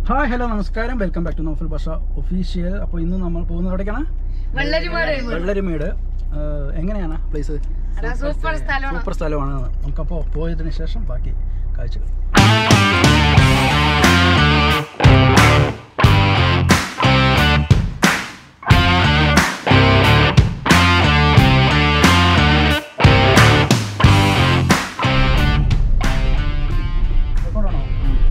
Hi hello നമസ്കാരം welcome back to Noufal Basha official അപ്പോൾ ഇന്ന് നമ്മൾ പോകുന്നത് എവിടേക്കാണ് വെള്ളരിമാട് വെള്ളരിമേട് ഏഹ്, എങ്ങനെയാണ് പ്ലേസ് സൂപ്പർ സ്ഥലമാണ് സൂപ്പർ സ്ഥലമാണ് നമുക്കപ്പോൾ പോയതിന് ശേഷം ബാക്കി കാഴ്ചകൾ റെക്കോർഡാണോ?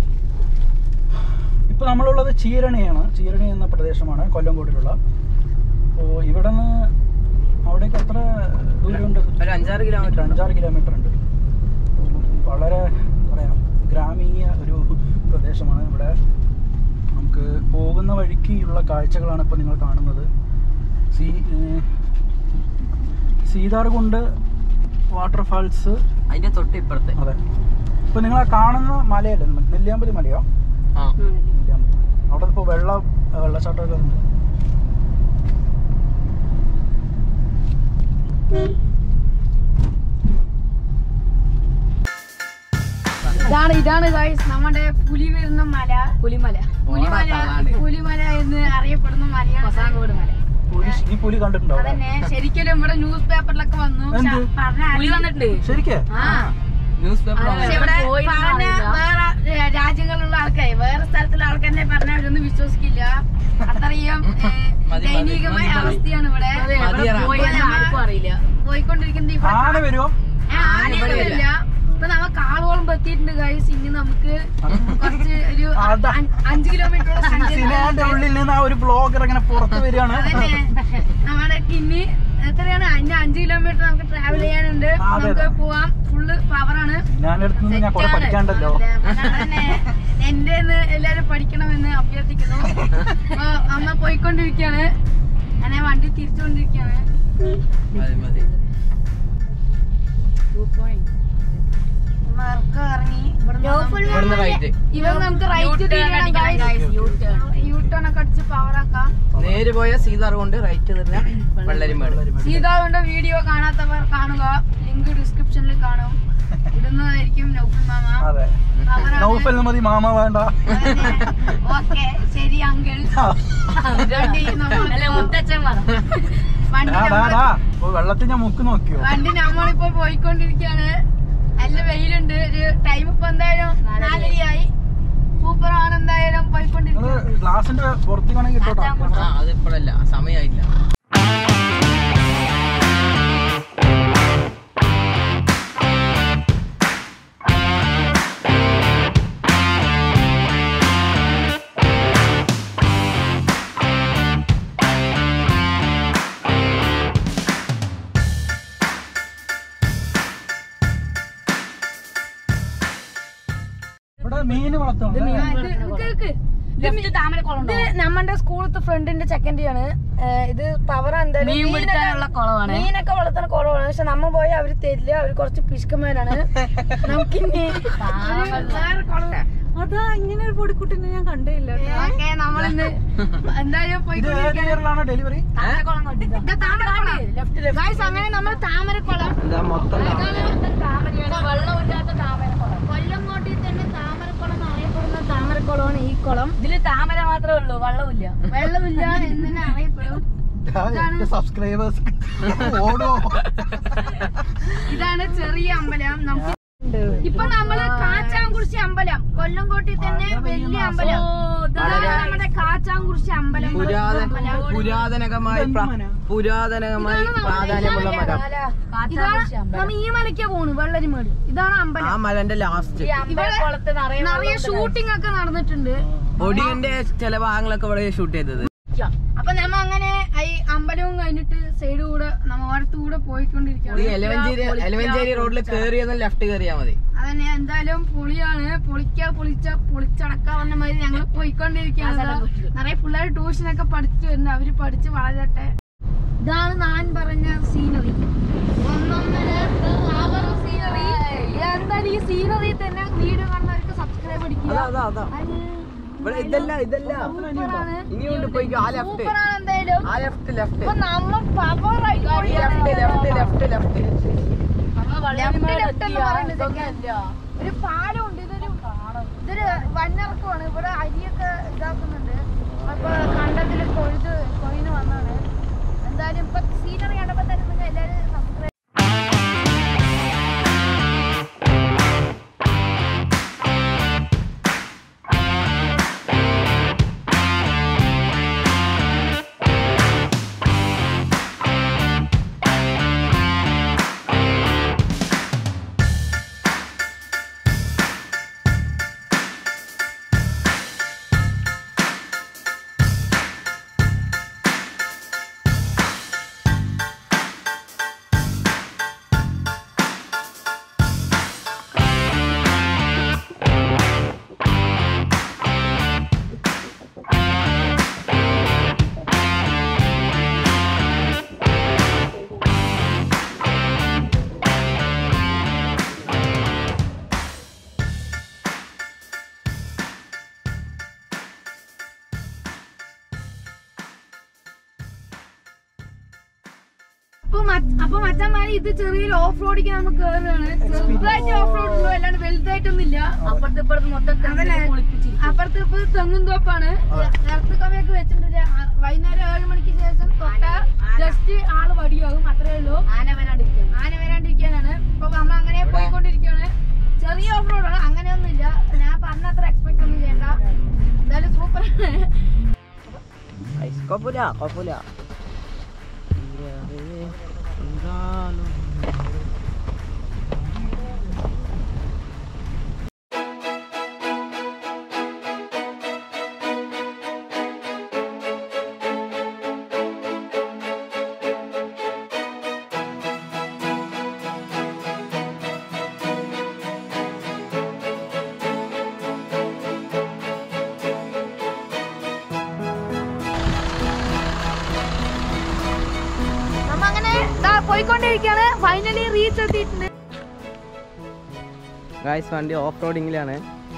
ഇപ്പോൾ നമ്മളുള്ളത് ചീരണിയാണ് ചീരണി എന്ന പ്രദേശമാണ് കൊല്ലംകോട്ടിലുള്ള അപ്പോൾ ഇവിടെ നിന്ന് അവിടേക്ക് എത്ര ദൂരമുണ്ട് ഒരു അഞ്ചാറ് കിലോമീറ്റർ ഉണ്ട്. അഞ്ചാറ് കിലോമീറ്റർ ഉണ്ട് വളരെ എന്താ പറയാ ഗ്രാമീയ ഒരു പ്രദേശമാണ് ഇവിടെ നമുക്ക് പോകുന്ന വഴിക്കുള്ള കാഴ്ചകളാണ് ഇപ്പോൾ നിങ്ങൾ കാണുന്നത് സീ ഏഹ് സീതാർകുണ്ട് വാട്ടർഫാൾസ് അതിന്റെ തൊട്ട് ഇപ്പുറത്തെ അതെ ഇപ്പൊ നിങ്ങൾ ആ കാണുന്ന മലയല്ലേ നെല്ലിയാമ്പതി മലയോ ആ നെല്ലിയാമ്പതി മല. അവിടെ ഇപ്പോൾ വെള്ള വെള്ളച്ചാട്ടമൊക്കെ ഉണ്ട് ഇതാണ് ഇതാണ് ഗൈസ് നമ്മുടെ പുലി വരുന്ന മല പുലിമല പുലിമല തള്ളാണ്ട്. പുലിമല എന്ന് അറിയപ്പെടുന്ന മലയാണ് കാസർഗോഡ് മല പുലി ഈ പുലി കണ്ടിട്ടുണ്ടോ അവിടെ? അതന്നെ ശരിക്കും ഇവിടെ ന്യൂസ് പേപ്പറിലൊക്കെ വന്നു എന്ത്? പുലി വന്നിട്ടുണ്ട് ശരിക്കേ ആ ന്യൂസ് പേപ്പർ പക്ഷെ ഇവിടെ പറഞ്ഞ വേറെ ഏ, രാജ്യങ്ങളിലുള്ള ആൾക്കാർ വേറെ സ്ഥലത്തുള്ള ആൾക്കാരെ പറഞ്ഞാൽ അവരൊന്നും വിശ്വസിക്കില്ല അത്രയും ഏ, മതി, ദയനീയമായ മതി, മതി. അവസ്ഥയാണ് ഇവിടെ മതിയെടാ. ആർക്കും അറിയില്ല പോയിക്കൊണ്ടിരിക്കുന്നത് ഇവിടെ ആന വരുമോ ഏ, ആനയൊന്നും വരില്ല ഇപ്പൊ നമുക്ക് ആളുകളും എത്തിയിട്ടുണ്ട് ഗൈസ് ഇനി നമുക്ക് കുറച്ച് ഒരു അതാ. അഞ്ച് അഞ്ച് കിലോമീറ്ററോളം സിനാന്റെ ഉള്ളിൽ നിന്ന് ആ ഒരു ബ്ലോഗർ ഇങ്ങനെ പുറത്ത് വരികയാണ് അതന്നെ നമ്മുടെ ഇനി എത്രയാണ് അതിന്റെ അഞ്ച് കിലോമീറ്റർ നമുക്ക് ട്രാവൽ ചെയ്യാനുണ്ട് ആ, അതെ, നമുക്ക് അതെ. പോവാം ഫുള്ള് പവറാണ് ഞാൻ അടുത്ത് നിന്ന് ഞാൻ കുറെ പഠിക്കാണ്ടല്ലോ അതന്നെ എന്റെ എല്ലാരും പഠിക്കണമെന്ന് അഭ്യർത്ഥിക്കുന്നു അപ്പൊ അമ്മ പോയിക്കൊണ്ടിരിക്കുകയാണ് അങ്ങനെ വണ്ടി തിരിച്ചുകൊണ്ടിരിക്കുകയാണ് മതി മതി അമ്മ ഇറക്കം ഇറങ്ങി ഇവിടുന്ന് റൈറ്റ് ഇവർ നമുക്ക് റൈറ്റ് യൂ ടേൺ ഒക്കെ അടിച്ച് പവറാക്കാം നേര് പോയ സീതാർ കൊണ്ട് റൈറ്റ് തിരിഞ്ഞ വെള്ളരിമേട് സീതാവിന്റെ വീഡിയോ കാണാത്തവർ കാണുക ലിങ്ക് ഡിസ്ക്രിപ്ഷനിൽ കാണും ഇടുന്നതായിരിക്കും നൗഫൽ മാമ അതെ അവരാണ്. നൗഫൽ മതി മാമ വേണ്ട ഓക്കെ ശരി അങ്കിൾ വണ്ടി നമ്മൾ- വണ്ടി ഡാ, ഡാ, നമ്മൾ- ഡാ. ഓ, വെള്ളത്തിൽ ഞാൻ മുക്ക് നോക്കിയോ വണ്ടി നമ്മളിപ്പോ പോയിക്കൊണ്ടിരിക്കുകയാണ് നല്ല വെയിലുണ്ട് ഒരു ടൈം ഇപ്പൊ എന്തായാലും നാലരയായി സൂപ്പർ ആണ് എന്തായാലും നിങ്ങള് പോയിക്കൊണ്ടിരിക്കുന്നത് ഗ്ലാസിന്റെ പുറത്ത് വേണമെങ്കിൽ ഇട്ടോട്ടോ ആ അത് ഇപ്പോഴല്ല സമയമായില്ല ഇവിടെ മീന് വളർത്തുന്നുണ്ട് ആ, ഇത് ഇത് കേക്ക്. ഇത് നമ്മുടെ സ്കൂളത്തെ ഫ്രണ്ടിന്റെ സെക്കൻഡ് ആണ് ഏഹ് ഇത് പവർ എന്തായാലും മീനൊക്കെ- മീനൊക്കെ വളർത്തുന്ന കുളമാണ് പക്ഷെ നമ്മ പോയി അവര് തരില്ല അവര് കുറച്ച് പിശുക്കന്മാരാണ് നമുക്കിനി ഒരു വേറെ കുളം അതാ ഇങ്ങനെ ഒരു പൊടിക്കുട്ടിനെ ഞാൻ കണ്ടില്ല ഓക്കെ നമ്മളിന്ന് എന്തായാലും ഇത് ഏത് പോയിക്കൊണ്ടിരിക്കുകയാണ് ഇയറിലാണ് ഡെലിവറി ഇതാ താമരക്കുളം. Guys, അങ്ങനെ നമ്മൾ താമരക്കുളം ഇതാ മൊത്തം വെള്ളമില്ലാത്ത താമരക്കുളം കൊല്ലംകോട്ടിൽ തന്നെ താമരക്കുളം എന്ന് അറിയപ്പെടുന്ന താമരക്കുളമാണ് ഈ കുളം ഇതില് താമര മാത്രമേ ഉള്ളൂ വെള്ളമില്ല വെള്ളമില്ല എന്ന് തന്നെ അറിയപ്പെടും സബ്സ്ക്രൈബേഴ്സ് ഓടോ ഇതാണ് ചെറിയ അമ്പലം നമുക്ക് ഇപ്പൊ നമ്മള് കാച്ചാങ്കുറിശി അമ്പലം കൊല്ലംകോട്ടിൽ തന്നെ വലിയ അമ്പലം ഇതാണ് നമ്മുടെ കാച്ചാങ്കുറിശി അമ്പലം പുരാതന പുരാതനകമായി പ്ര- പുരാതനകമായി പ്രാധാന്യമുള്ള മരം ഇതാണ് നമ്മ ഈ മലയ്ക്കാ പോണു വെള്ളരിമേട് ഇതാണ് ആ അമ്പലം മലന്റെ ലാസ്റ്റ് കുളത്ത് നിറയെ നിറയെ ഷൂട്ടിംഗ് ഒക്കെ നടന്നിട്ടുണ്ട് ഒടിയന്റെ ചില ഭാഗങ്ങളൊക്കെ ഇവിടെ ഷൂട്ട് ചെയ്തത് അപ്പൊ നമ്മ അങ്ങനെ ഈ അമ്പലവും കഴിഞ്ഞിട്ട് സൈഡ് കൂടെ നമ്മ ഓരത്തൂടെ ഈ പോയിക്കൊണ്ടിരിക്കുകയാണ് എലവഞ്ചേരി എലവഞ്ചേരി റോഡിൽ കേറിയെന്ന് ലെഫ്റ്റ് കയറിയാ മതി അതന്നെ എന്തായാലും പൊളിയാണ് പൊളിക്ക പൊളിച്ച പൊളിച്ചടക്ക പറഞ്ഞ മാതിരി ഞങ്ങൾ പോയിക്കൊണ്ടിരിക്കുകയാണ് നിറയെ പിള്ളേർ ട്യൂഷനൊക്കെ പഠിച്ചു വരുന്നുണ്ട് അവര് പഠിച്ച് വളരട്ടെ ഇതാണ് ഞാൻ പറഞ്ഞ സീനറി ഒന്നൊന്നര സീനറി എന്തായാലും ഈ സീനറി തന്നെ വീഡിയോ കാണുന്നവർക്ക് സബ്സ്ക്രൈബ് അടിക്കുക അതാ അതാ ഇവിടെ ഇതല്ല ഇതല്ല സൂപ്പറാണ് ഇനിയുണ്ട് പോയിക്കോ ആ ലെഫ്റ്റ് സൂപ്പറാണ് എന്തായാലും ആ ലെഫ്റ്റ് ലെഫ്റ്റ് ഇപ്പൊ നമ്മ പവർ ആയി left left left left left left എന്ന് പറയുന്നത് ഇതൊക്കെ ഒരു പാലമുണ്ട് ഇതൊരു ഇതൊരു വന്നിറക്കമാണ് ഇവിടെ അരിയൊക്കെ ഇതാക്കുന്നുണ്ട് അപ്പൊ കണ്ടതിൽ കൊഴുത് കൊയിന് വന്നാണ് എന്തായാലും ഇപ്പൊ സീനറി കണ്ടപ്പോ തന്നെ നിങ്ങൾ എല്ലാവരും സബ്സ്ക്രൈബ് അപ്പൊ മച്ച- അപ്പൊ മച്ചന്മാര് ഇത് ചെറിയൊരു ഓഫ് റോഡിക്ക് നമുക്ക് കയറുകയാണ് ചെറുതായിട്ട് ഓഫ് റോഡ് ഉള്ളൂ അല്ലാണ്ട് വലുതായിട്ടൊന്നും ഇല്ല അപ്പുറത്ത് ഇപ്പുറത്ത് മൊത്തം അതല്ലേ? കുളിപ്പിച്ചിരിക്കും അപ്പുറത്ത് ഇപ്പൊ തെങ്ങും തോപ്പാണ് ഇറത്ത് കമ്മിയൊക്കെ വെച്ചിട്ടുണ്ട് രാ- വൈകുന്നേരം ഏഴ് മണിക്ക് ശേഷം തൊട്ട ജസ്റ്റ് ആള് വടിയാകും അത്രേ ഉള്ളൂ ആന വരാണ്ടിരിക്കാൻ ആന വരാണ്ടിരിക്കാനാണ് ഇപ്പൊ നമ്മൾ അങ്ങനെ പോയിക്കൊണ്ടിരിക്കുകയാണ് ചെറിയ ഓഫ് റോഡാണ് അങ്ങനെയൊന്നുമില്ല ഞാൻ പറഞ്ഞത്ര എക്സ്പെക്ട് ഒന്നും ചെയ്യണ്ട എന്തായാലും സൂപ്പർ ആണ് കുഴപ്പമില്ല കുഴപ്പമില്ല നമ്മ അങ്ങനെ ദാ പോയിക്കൊണ്ടിരിക്കുകയാണ് ഫൈനലി റീച്ച് എത്തിയിട്ടുണ്ട് ഗായ്സ് വണ്ടി ഓഫ് റോഡിങ്ങിലാണ്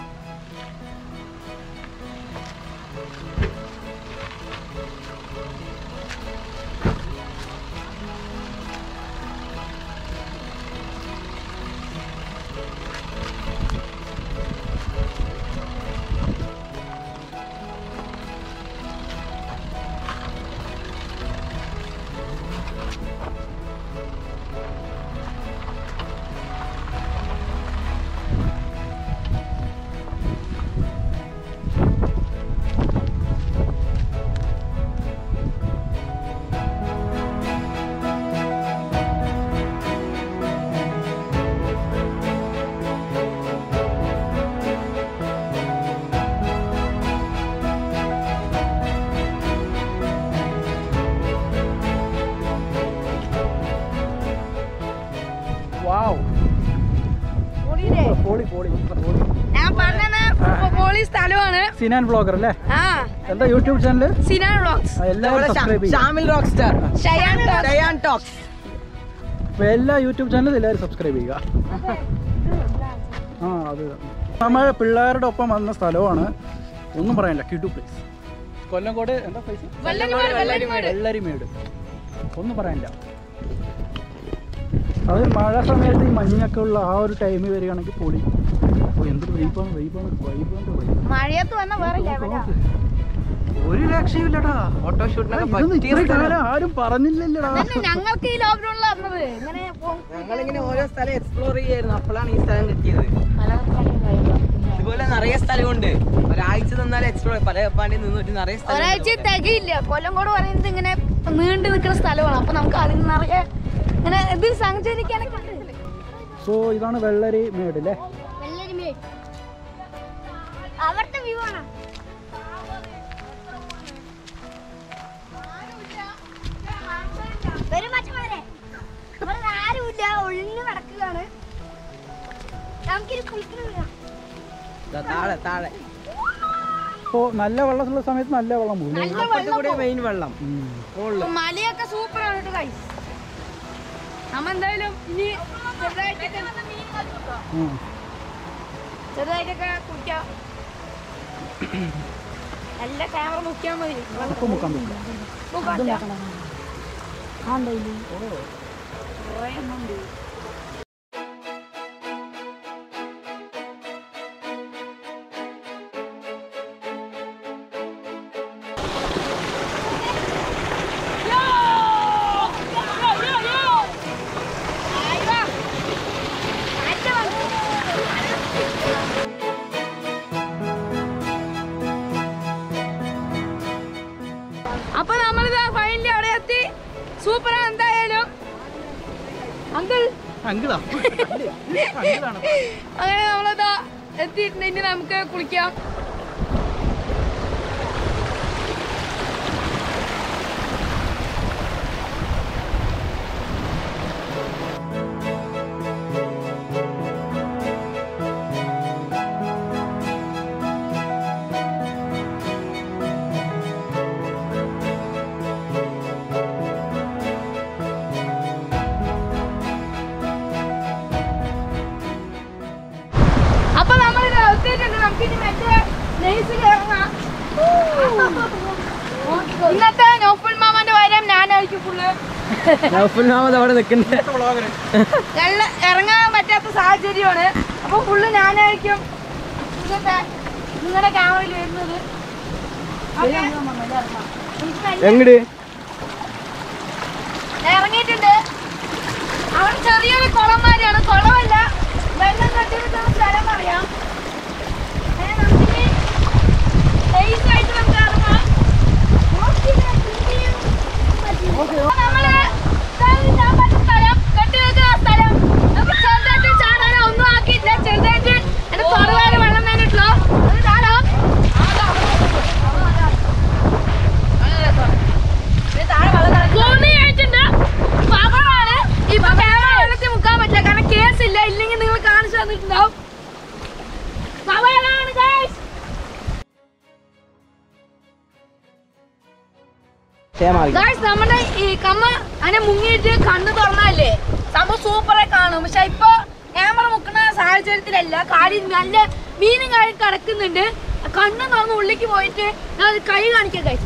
വാവ് പൊളിയില്ലേ? പോളി പോളി പോളി ഞാൻ പറഞ്ഞത് പൊളി സ്ഥലമാണ് സിനാൻ ബ്ലോഗർ അല്ലേ ആ എന്താ യൂട്യൂബ് ചാനൽ സിനാൻ വ്ളോഗ്സ് എല്ലാവരും സബ്സ്ക്രൈബ് ചെയ്യും Shamil rock star Shayan talks. Shayan talks അപ്പൊ എല്ലാ യൂട്യൂബ് ചാനലും എല്ലാവരും സബ്സ്ക്രൈബ് ചെയ്യുക ആ അത് നമ്മൾ പിള്ളേരുടെ ഒപ്പം വന്ന സ്ഥലമാണ് ഒന്നും പറയാനില്ല കിടു പ്ലേസ് കൊല്ലംകോട് എന്താ പ്ലേസ് വെള്ളരിമേട്, വെള്ളരിമേട്. വെള്ളരിമേട് ഒന്നും പറയാനില്ല അത് മഴ സമയത്ത് ഈ മഞ്ഞൊക്കെ ഉള്ള ആ ഒരു ടൈമിൽ വരികയാണെങ്കിൽ പൊളി ഓ, എന്തൊരു വൈബാണ് വൈബാണ് വൈബാണ് വൈബ് മഴയത്ത് വന്ന വേറെ ലെവലാ ഒരു രക്ഷയില്ലടാ ഫോട്ടോഷൂട്ടിനൊക്കെ ഇതൊന്നും പറ്റിയ ഇത്രയും സ്ഥലം. കാലം ആരും പറഞ്ഞില്ലല്ലോടാ അതന്നെ ഞങ്ങൾക്ക് ഈ ലോക്ക്ഡൌണിൽ വന്നത് ഇങ്ങനെ പോ- ഞങ്ങളിങ്ങനെ ഓരോ സ്ഥലം എക്സ്പ്ലോർ ചെയ്യായിരുന്നു അപ്പോഴാണ് ഈ സ്ഥലം കിട്ടിയത് ഇതുപോലെ നിറയെ സ്ഥലമുണ്ട് ഒരാഴ്ച നിന്നാൽ എക്സ്പ്ലോർ പല പാണ്ടി നിന്നിട്ട് നിറയെ സ്ഥലം ഒരാഴ്ച തികയില്ല കൊല്ലംകോട് പറയുന്നത് ഇങ്ങനെ നീണ്ടു നിൽക്കുന്ന സ്ഥലമാണ് അപ്പൊ നമുക്ക് അതിൽ നിറയെ ഇങ്ങനെ ഇത് സഞ്ചരിക്കാനൊക്കെ ഉണ്ട് സോ ഇതാണ് വെള്ളരി മേട് അല്ലേ അവിടുത്തെ വ്യൂ ആണ് ആരുമില്ല ഒഴിഞ്ഞു കിടക്കുകയാണ് നമുക്കിത് കുളിക്കണം ദാ താഴെ താഴെ ഇപ്പോൾ നല്ല വെള്ളമുള്ള സമയത്ത് നല്ല വെള്ളം പോകും അല്ലേ? അപ്പുറത്ത് കൂടെ മെയിൻ വെള്ളം ഉം. മുകളില് മലയൊക്കെ സൂപ്പർ ആണ് കേട്ടോ ഗൈസ് നമ്മ എന്തായാലും ഇനി ചെറുതായിട്ടൊക്കെ ഉം. ചെറുതായിട്ടൊക്കെ കുടിക്കാം നല്ല ക്യാമറ മുക്കിയാൽ മതി ഇപ്പൊ മുക്കാൻ പറ്റില്ല മുക്കാല്ല. അപ്പൊ നമ്മളിതാ ഫൈനലി അവിടെ എത്തി സൂപ്പറാണ് എന്തായാലും അങ്കിൾ അങ്കിളാ അങ്കിളാണ് അങ്ങനെ നമ്മളിതാ എത്തിയിട്ടുണ്ട് ഇനി നമുക്ക് കുളിക്കാം അപ്പൊ നമ്മൾ എത്തിയിട്ടുണ്ട് നമുക്ക് ഇനി മറ്റേ നെയ്സിൽ ഇറങ്ങാം ഇന്നത്തെ നോഫുൽ മാമന്റെ പകരം ഞാനായിരിക്കും ഫുള്ള് നൗഫൽ മുഹമ്മദ് അവിടെ നിൽക്കണ്ടേ വ്ളോഗർ ഞങ്ങള് ഇറങ്ങാൻ പറ്റാത്ത സാഹചര്യമാണ് അപ്പൊ ഫുള്ള് ഞാനായിരിക്കും ഇന്നത്തെ നിങ്ങളുടെ ക്യാമറയിൽ വരുന്നത് Okay? എനിക്ക് നല്ല- എങ്ങട് ഞാൻ ഇറങ്ങിയിട്ടുണ്ട് അവിടെ ചെറിയൊരു കുളംമാരിയാണ് കുളമല്ല വെള്ളം കെട്ടി നിൽക്കുന്ന സ്ഥലം അറിയാം ഏ, നമുക്കിനി safe ആയിട്ട് നമുക്ക് ഇറങ്ങാം. നോക്കിയില്ല, ചിന്തിയും പറ്റില്ല. അപ്പൊ നമ്മള് ഇതാണ് ഞാൻ പറഞ്ഞ സ്ഥലം, കെട്ടി നിൽക്കുന്ന സ്ഥലം. നമുക്ക് ചെറുതായിട്ട് ചാടാനോ ഒന്നും ആക്കിയില്ല. ചെറുതായിട്ട് എന്റെ തൊടുവാല് വെള്ളം വേണ്ടിട്ടുള്ളൂ അത് ചാടാം ഭൂമിയായിട്ടുണ്ട് പവറാണ് ഇപ്പൊ ക്യാമറ വെള്ളത്തിൽ മുക്കാൻ പറ്റില്ല കാരണം കേസില്ല ഇല്ലെങ്കിൽ നിങ്ങൾ കാണിച്ചു തന്നിട്ടുണ്ടാവും പവറാണ് guys. Guys, നമ്മുടെ ഈ കമ്മ അതിനെ മുങ്ങിയിട്ട് കണ്ണ് തുറന്നല്ലേ സംഭവം സൂപ്പറെ കാണും പക്ഷെ ഇപ്പൊ ക്യാമറ മുക്കുന്ന സാഹചര്യത്തിലല്ല കാടി നല്ല മീനും കാര്യം കിടക്കുന്നുണ്ട് കണ്ണ് തുറന്ന് ഉള്ളിക്ക് പോയിട്ട് ഞാൻ അത് കൈ കാണിക്കാം guys.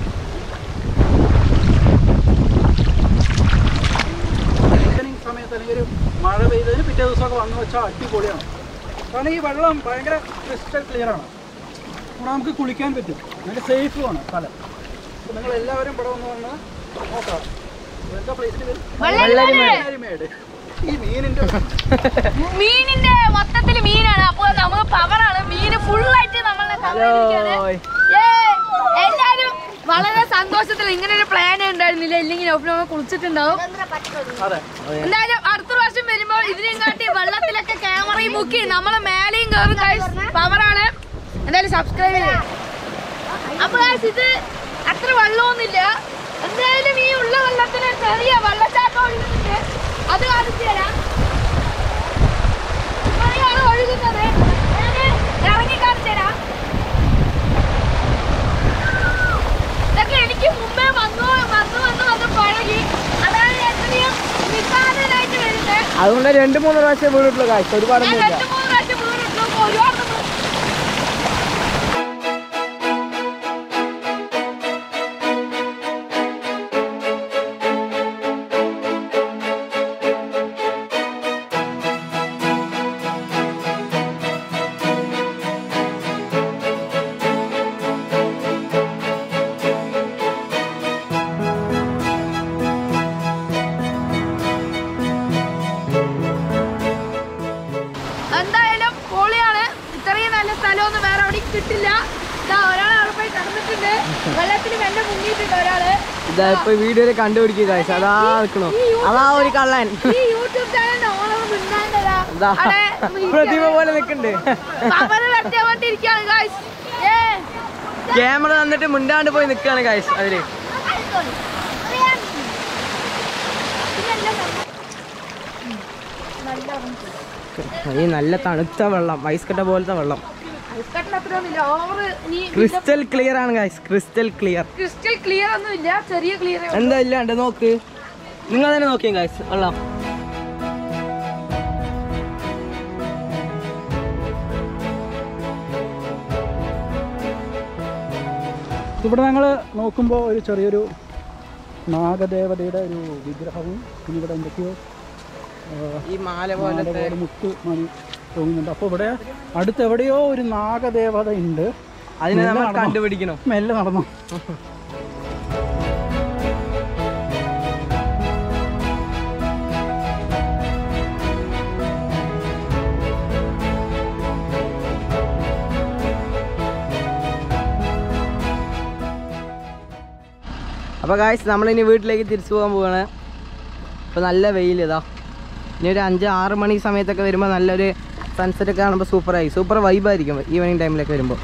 ഈവനിങ് സമയത്ത് അല്ലെങ്കിൽ ഒരു മഴ പെയ്തതിന് പിറ്റേ ദിവസമൊക്കെ വന്നു വെച്ചാൽ അടിപൊളിയാണ് കാരണം ഈ വെള്ളം ഭയങ്കര ക്രിസ്റ്റൽ ക്ലിയർ ആണ് ഇവിടെ നമുക്ക് കുളിക്കാൻ പറ്റും നല്ല സേഫുമാണ് സ്ഥലം അപ്പോൾ നിങ്ങൾ എല്ലാവരും ഇവിടെ വന്ന് വന്ന് നോക്കാം എന്താ പ്ലേസിന് വെള്ളരിമേട്. ഈ മീനിന്റെ മീനിന്റെ മൊത്തത്തിൽ മീനാണ് അപ്പൊ നമുക്ക് പവറാണ് മീന് ഫുള്ളായിട്ട് നമ്മളെ കവറിയിരിക്കുകയാണ്. Yay! എല്ലാരും വളരെ സന്തോഷത്തിൽ ഇങ്ങനെ ഒരു പ്ലാൻ ഉണ്ടായിരുന്നില്ല ഇല്ലെങ്കിൽ നമ്മൾ കുളിച്ചിട്ടുണ്ടാവും അതെ എന്തായാലും അടുത്ത പ്രാവശ്യം വരുമ്പോൾ ഇതിനെയും കാട്ടി വെള്ളത്തിലൊക്കെ ക്യാമറയും മുക്കി നമ്മളെ മേലെയും കയറും പവറാണ് എന്തായാലും സബ്സ്ക്രൈബ് ചെയ്യാം അപ്പൊ guys, ഇത് അത്ര വെള്ളമൊന്നുമില്ല എന്തായാലും ഈ ഉള്ള വെള്ളത്തിന് ചെറിയ വെള്ളച്ചാട്ടം ഒഴുകുന്നുണ്ട് അത് കാണിച്ചു തരാം ഇവിടെയാണ് ഒഴുകുന്നത് ഞാന് ഇറങ്ങി കാണിച്ചു തരാം ഇതൊക്കെ എനിക്ക് മുമ്പേ വന്നു വന്നു വന്നു വന്ന് പഴകി അതാണ് എത്രയും നിസ്സാരനായിട്ട് വരുന്നത് അതുകൊണ്ട് രണ്ട് മൂന്ന് പ്രാവശ്യം വീണിട്ടുള്ളൂ കാഴ്ച ഞാൻ ഒരുപാടൊന്നുമില്ല രണ്ട് മൂന്ന് പ്രാവശ്യം വീണിട്ടു ഒരുപാട് നമ്മൾ എന്തായാലും പൊളിയാണ് ഇത്രയും നല്ല സ്ഥലമൊന്നും വേറെ എവിടെയും കിട്ടില്ല ഇതാ ഒരാൾ അവിടെ പോയി കിടന്നിട്ടുണ്ട് വെള്ളത്തിൽ മെല്ലെ മുങ്ങിയിട്ടുണ്ട് ഒരാള് ഇതാ ഇപ്പൊ വീഡിയോയിൽ കണ്ടുപിടിക്കുക കാഴ്ച അതാ നിൽക്കണു അതാ ഒരു കള്ളൻ ഈ യൂട്യൂബ് ചാനലിന്റെ ഓണർ മിണ്ടാണ്ടതാ ഇതാ പ്രതിമ പോലെ നിൽക്കണ്ട് അവര് വെറുതെ വന്നിട്ട് ഇരിക്കുകയാണ് ഗായ്സ് ഏ ക്യാമറ തന്നിട്ട് മുണ്ടാണ്ട് പോയി നിൽക്കാണ് കാഴ്ച അവര് ഈ നല്ല തണുത്ത വെള്ളം ഐസ് കട്ട പോലത്തെ വെള്ളം അത്രയൊന്നുമില്ല ഓവർ ഇനി ക്രിസ്റ്റൽ ക്ലിയർ ആണ് കാഴ്ച ക്രിസ്റ്റൽ ക്ലിയർ ക്രിസ്റ്റൽ ക്ലിയർ ഒന്നും ഇല്ല ചെറിയ ക്ലിയർ എന്താ ഇല്ലാണ്ട് നോക്ക് നിങ്ങൾ തന്നെ നോക്കിയും കാഴ്ച വെള്ളം ഇവിടെ ഞങ്ങൾ നോക്കുമ്പോൾ ഒരു ചെറിയൊരു നാഗദേവതയുടെ ഒരു വിഗ്രഹവും പിന്നെ ഇവിടെ എന്തൊക്കെയോ ആ, ഈ മാല മാല പോലത്തെ പോലെ മുത്ത് മണി തോന്നുന്നുണ്ട് അപ്പോൾ ഇവിടെ അടുത്ത് എവിടെയോ ഒരു നാഗദേവത ഉണ്ട് അതിനെ മെല്ലെ നമ്മൾ നടന്നോ. കണ്ടുപിടിക്കണം മെല്ലെ നടന്നു അപ്പോൾ ഗായ്സ് നമ്മളിനി വീട്ടിലേക്ക് തിരിച്ചു പോകാൻ പോവാണ് ഇപ്പോൾ നല്ല വെയിൽ ഇതാ ഇനി ഒരു അഞ്ച് ആറ് മണി സമയത്തൊക്കെ വരുമ്പോൾ നല്ലൊരു സൺസെറ്റ് ഒക്കെ കാണുമ്പോൾ സൂപ്പറായി സൂപ്പർ വൈബായിരിക്കും ഈവനിങ് ടൈമിലൊക്കെ വരുമ്പോൾ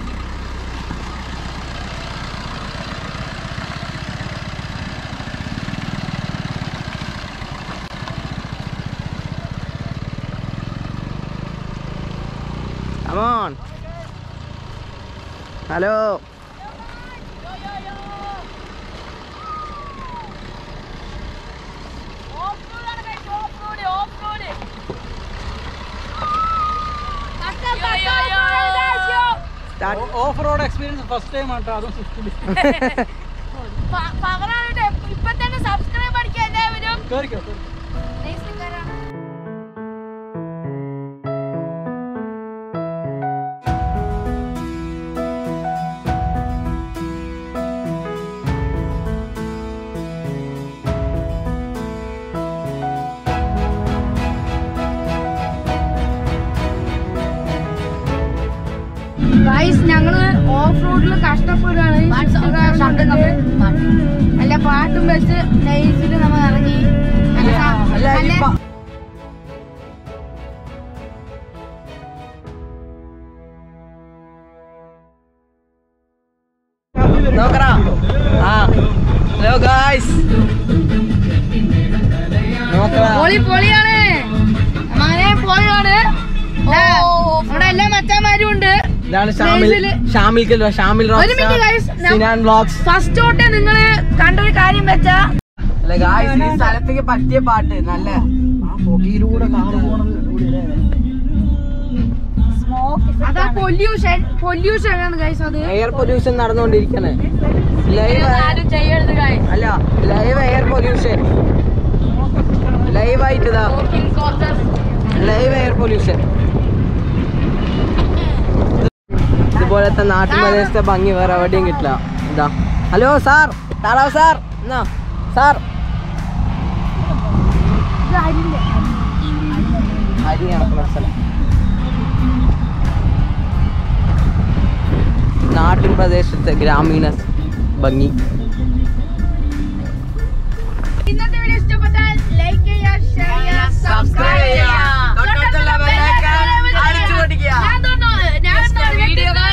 come on hello start off road experience first time auto അതും സ്വിഫ്റ്റിൽ പവറാണ് ഇപ്പൊ തന്നെ സബ്സ്ക്രൈബ് അടിക്കുക എല്ലാവരും കയറിക്കോ നെയ്സ്ലിക്കാരാണ്. ഗൈസ് ഞങ്ങള് ഓഫ് റോഡിൽ കഷ്ടപ്പെടുകയാണ് ഈ ശബ്ദം കമ്മി. നല്ല പാട്ടും വെച്ച് നൈസിൽ നമ്മൾ ഇറങ്ങി നല്ല സ- അല്ല നല്ല- ഇപ്പൊ നോക്കറാ ആ ഹലോ ഗായ്സ് നോക്കറാ പൊളി പൊളിയാണ് അങ്ങനെ പൊളിയാണ് ദാ, ഇവിടെ എല്ലാ മച്ചാന്മാരും ഉണ്ട് ഇതാണ് ഷാമിൽ നൈസില്. ഷാമിൽ കല്ലോ ഷാമിൽ ഒരു minute guys, ഞാൻ- സിനാൻ വ്ളോഗ്സ് ഫസ്റ്റ് തൊട്ട് നിങ്ങള് കണ്ടൊരു കാര്യം വെച്ചാ അല്ല ഗായ്സ് ഈ സ്ഥലത്തേക്ക് പറ്റിയ പാട്ട് നല്ല ആ പൊടിയിലൂടെ കാറ് പോണത് അടിപൊളിയല്ലേ? അതാ പൊല്യൂഷൻ പൊല്യൂഷൻ ആണ് ഗൈസ് അത് എയർ പൊല്യൂഷൻ നടന്നുകൊണ്ടിരിക്കണേ ലൈവ് ആരും ചെയ്യരുത് guys. അല്ല ലൈവ് എയർ പൊല്യൂഷൻ ലൈവ് ആയിട്ട് ഇതാ Walking causes live air pollution ഇതുപോലത്തെ നാട്ടുപ്രദേശത്തെ ഭംഗി വേറെ എവിടെയും കിട്ടില്ല ഇതാ ഹലോ സാർ താറാവ് സാർ എന്നാ സാർ അരി നടക്കുന്ന സ്ഥലം നാട്ടിൻ പ്രദേശത്തെ ഗ്രാമീണ ഭംഗി ഇന്നത്തെ വീഡിയോ ഇഷ്ടപ്പെട്ടാൽ ലൈക്ക് ചെയ്യുക ഷെയർ ചെയ്യുക സബ്സ്ക്രൈബ് ചെയ്യുക തൊട്ടടുത്തുള്ള bell icon അടിച്ചു പൊട്ടിക്കുക. ഞാൻ തൊണ്ണൂ- ഞാൻ Just a തൊണ്ണൂ- video, guys.